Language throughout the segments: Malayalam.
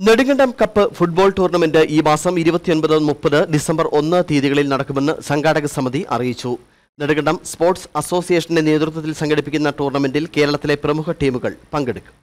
നെടുങ്കണ്ടം കപ്പ് ഫുട്ബോൾ ടൂർണമെന്റ് ഈ മാസം ഇരുപത്തിയൊൻപത് മുപ്പത് ഡിസംബർ ഒന്ന് തീയതികളിൽ നടക്കുമെന്ന് സംഘാടക സമിതി അറിയിച്ചു നെടുങ്കണ്ടം സ്പോർട്സ് അസോസിയേഷന്റെ നേതൃത്വത്തിൽ സംഘടിപ്പിക്കുന്ന ടൂർണമെന്റിൽ കേരളത്തിലെ പ്രമുഖ ടീമുകൾ പങ്കെടുക്കും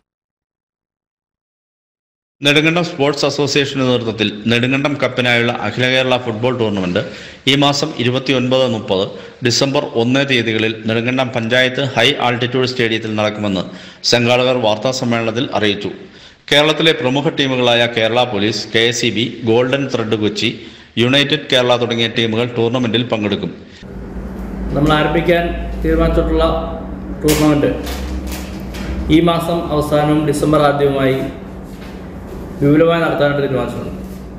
നെടുങ്കണ്ടം സ്പോർട്സ് അസോസിയേഷന്റെ നേതൃത്വത്തിൽ നെടുങ്കണ്ടം കപ്പിനായുള്ള അഖില കേരള ഫുട്ബോൾ ടൂർണമെന്റ് ഈ മാസം ഇരുപത്തിയൊൻപത് മുപ്പത് ഡിസംബർ ഒന്ന് തീയതികളിൽ നെടുങ്കണ്ടം പഞ്ചായത്ത് ഹൈ ആൾട്ടിറ്റ്യൂഡ് സ്റ്റേഡിയത്തിൽ നടക്കുമെന്ന് സംഘാടകർ വാർത്താ സമ്മേളനത്തിൽ അറിയിച്ചു കേരളത്തിലെ പ്രമുഖ ടീമുകളായ Kerala police K S E B golden thread Kochi united Kerala തുടങ്ങിയ ടീമുകൾ ടൂർണമെന്റിൽ പങ്കെടുക്കും നമ്മൾ ആരംഭിക്കാൻ തീരുമാനിച്ചിട്ടുള്ള ടൂർണമെൻറ്റ് ഈ മാസം അവസാനവും ഡിസംബർ ആദ്യവുമായി വിപുലമായി നടത്താനായിട്ട് തീരുമാനിച്ചിട്ടുണ്ട്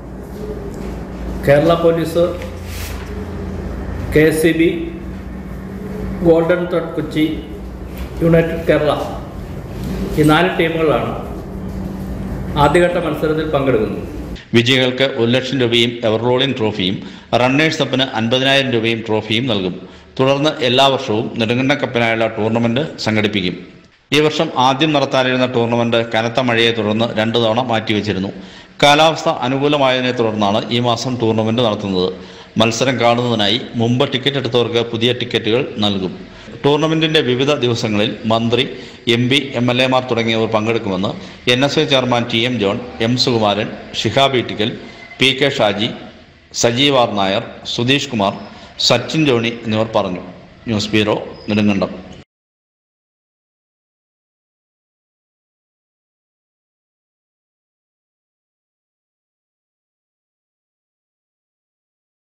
Kerala police K S C B golden thread Kochi united Kerala ഈ നാല് ടീമുകളാണ് ആദ്യഘട്ട മത്സരത്തിൽ പങ്കെടുക്കുന്നത് വിജയികൾക്ക് ഒരു ലക്ഷം രൂപയും എവർറോളിംഗ് ട്രോഫിയും റണ്ണേഴ്സ് അപ്പിന് അൻപതിനായിരം രൂപയും ട്രോഫിയും നൽകും തുടർന്ന് എല്ലാ വർഷവും നെടുങ്കണ്ട കപ്പിനായുള്ള ടൂർണമെന്റ് സംഘടിപ്പിക്കും ഈ വർഷം ആദ്യം നടത്താനിരുന്ന ടൂർണമെന്റ് കനത്ത മഴയെ തുടർന്ന് രണ്ടു തവണ മാറ്റിവെച്ചിരുന്നു കാലാവസ്ഥ അനുകൂലമായതിനെ തുടർന്നാണ് ഈ മാസം ടൂർണമെന്റ് നടത്തുന്നത് മത്സരം കാണുന്നതിനായി മുമ്പ് ടിക്കറ്റ് എടുത്തവർക്ക് പുതിയ ടിക്കറ്റുകൾ നൽകും ടൂർണമെന്റിന്റെ വിവിധ ദിവസങ്ങളിൽ മന്ത്രി എം പി എം എൽ എമാർ തുടങ്ങിയവർ പങ്കെടുക്കുമെന്ന് N S A chairman T M John M Sukumaran Shihab Ittikkal P K Shaji Sajeev R Nair Sudheesh Kumar Sachin Johny എന്നിവർ പറഞ്ഞു ന്യൂസ് ബ്യൂറോ നെടുങ്കണ്ടം